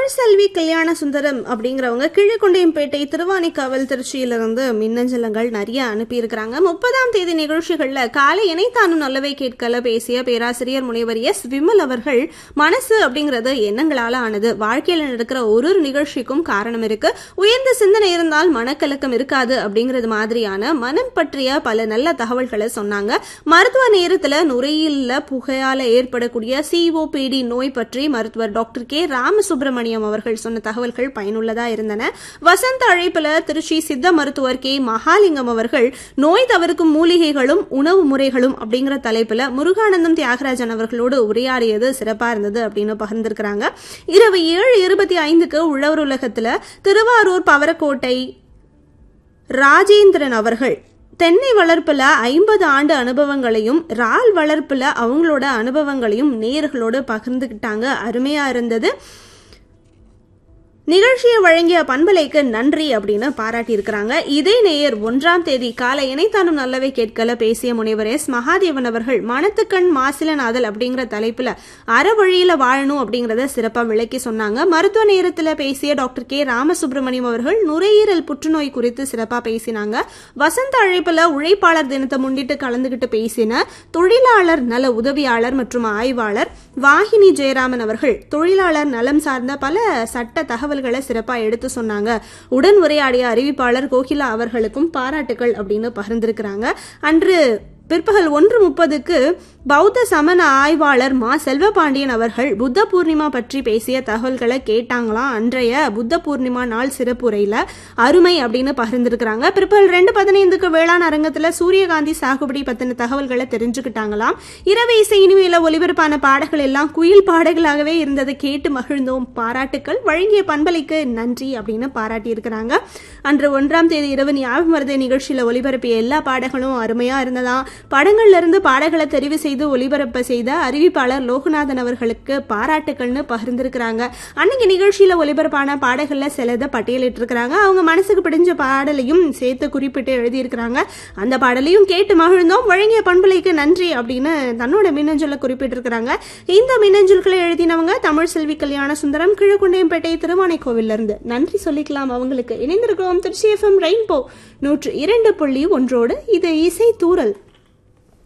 தமிழ் செல்வி கல்யாண சுந்தரம் அப்படிங்கிறவங்க கீழக்கொண்டையம்பேட்டை திருவானைக்காவல் திருச்சியிலிருந்து மின்னஞ்சலங்கள் நிறைய அனுப்பியிருக்கிறாங்க முப்பதாம் தேதி நிகழ்ச்சிகள்ல காலை இணைத்தானும் நல்லவை கேட்கல பேசிய பேராசிரியர் முனைவர் எஸ் விமல் அவர்கள் மனசு அப்படிங்கிறது எண்ணங்களால ஆனது வாழ்க்கையில நடக்கிற ஒரு ஒரு நிகழ்ச்சிக்கும் காரணம் இருக்கு உயர்ந்த சிந்தனை இருந்தால் மனக்கலக்கம் இருக்காது அப்படிங்கிறது மாதிரியான மனம் பற்றிய பல நல்ல தகவல்களை சொன்னாங்க மருத்துவ நேரத்துல நுரையீரல புகையால ஏற்படக்கூடிய சிஓபிடி நோய் பற்றி மருத்துவர் டாக்டர் கே ராமசுப்பிரமணியம் அவர்கள் சொன்ன தகவல்கள் பயனுள்ளதா இருந்தன வசந்த அழைப்புல திருச்சி சித்த மருத்துவர் கே மகாலிங்கம் அவர்கள் நோய் தவிர்க்கும் மூலிகைகளும் உணவு முறைகளும் அப்படிங்கிற தலைப்புல முருகானந்தம் தியாகராஜன் அவர்களோடு உரையாடியது சிறப்பா இருந்தது அப்படின்னு பகிர்ந்திருக்கிறாங்க இரவு ஏழு இருபத்தி ஐந்துக்கு உழவர் உலகத்துல திருவாரூர் பவரக்கோட்டை ராஜேந்திரன் அவர்கள் தென்னை வளர்ப்புல ஐம்பது ஆண்டு அனுபவங்களையும் இறால் வளர்ப்புல அவங்களோட அனுபவங்களையும் நேயர்களோடு பகிர்ந்துக்கிட்டாங்க அருமையா இருந்தது நிகழ்ச்சியை வழங்கிய பண்பலைக்கு நன்றி அப்படின்னு பாராட்டியிருக்கிறாங்க இதே நேயர் ஒன்றாம் தேதி காலை இணைத்தானும் நல்லவை கேட்கல பேசிய முனைவர் எஸ் மகாதேவன் அவர்கள் மனத்துக்கண் மாசிலநாதல் அப்படிங்கிற தலைப்புல அறவழியில வாழணும் அப்படிங்கறத சிறப்பா விளக்கி சொன்னாங்க மருத்துவ நேரத்துல பேசிய டாக்டர் கே ராமசுப்ரமணியம் அவர்கள் நுரையீரல் புற்றுநோய் குறித்து சிறப்பா பேசினாங்க வசந்த அழைப்புல உழைப்பாளர் தினத்தை முன்னிட்டு கலந்துகிட்டு பேசின தொழிலாளர் நல உதவியாளர் மற்றும் ஆய்வாளர் வாகினி ஜெயராமன் அவர்கள் தொழிலாளர் நலம் சார்ந்த பல சட்ட தகவல்களை சிறப்பா எடுத்து சொன்னாங்க உடன் உரையாடிய அறிவிப்பாளர் கோகிலா அவர்களுக்கும் பாராட்டுகள் அப்படின்னு பகிர்ந்திருக்கிறாங்க அன்று பிற்பகல் ஒன்று முப்பதுக்கு பௌத்த சமண ஆய்வாளர் மா செல்வபாண்டியன் அவர்கள் புத்த பூர்ணிமா பற்றி பேசிய தகவல்களை கேட்டாங்களாம் அன்றைய புத்த பூர்ணிமா நாள் சிறப்புரையில அருமை அப்படின்னு பகிர்ந்திருக்கிறாங்க பிற்பகல் ரெண்டு பதினைந்துக்கு வேளாண் அரங்கத்துல சூரியகாந்தி சாகுபடி பத்தின தகவல்களை தெரிஞ்சுக்கிட்டாங்களாம் இரவு இசை இனிமையில ஒலிபரப்பான பாடல்கள் எல்லாம் குயில் பாடல்களாகவே இருந்ததை கேட்டு மகிழ்ந்தோம் பாராட்டுக்கள் வழங்கிய பண்பலைக்கு நன்றி அப்படின்னு பாராட்டி இருக்கிறாங்க அன்று ஒன்றாம் தேதி இரவு ஞாபகம் வருது நிகழ்ச்சியில ஒலிபரப்பிய எல்லா பாடல்களும் அருமையா இருந்ததா படங்கள்ல இருந்து பாடல்களை தெரிவு செய்து ஒளிபரப்ப செய்த அறிவிப்பாளர் லோகநாதன் அவர்களுக்கு பாராட்டுக்கள்னு பகிர்ந்திருக்கிறாங்க அன்னைக்கு நிகழ்ச்சியில ஒளிபரப்பான பாடல்கள்ல சிலதை பட்டியலிட்டிருக்கிறாங்க அவங்க மனசுக்கு பிடிஞ்ச பாடலையும் சேர்த்து குறிப்பிட்டு எழுதியிருக்கிறாங்க அந்த பாடலையும் கேட்டு மகிழ்ந்தோம் வழங்கிய பண்பலைக்கு நன்றி அப்படின்னு தன்னோட மின்னஞ்சலை குறிப்பிட்டிருக்கிறாங்க இந்த மின்னஞ்சல்களை எழுதினவங்க தமிழ் செல்வி கல்யாண சுந்தரம் கிழக்குண்டையம்பேட்டை திருவானை கோவில்ல இருந்து நன்றி சொல்லிக்கலாம் அவங்களுக்கு இணைந்திருக்கிறோம் திருச்சி எஃப்எம் ரெயின்போ நூற்று இரண்டு புள்ளி ஒன்றோடு இது இசை தூரல்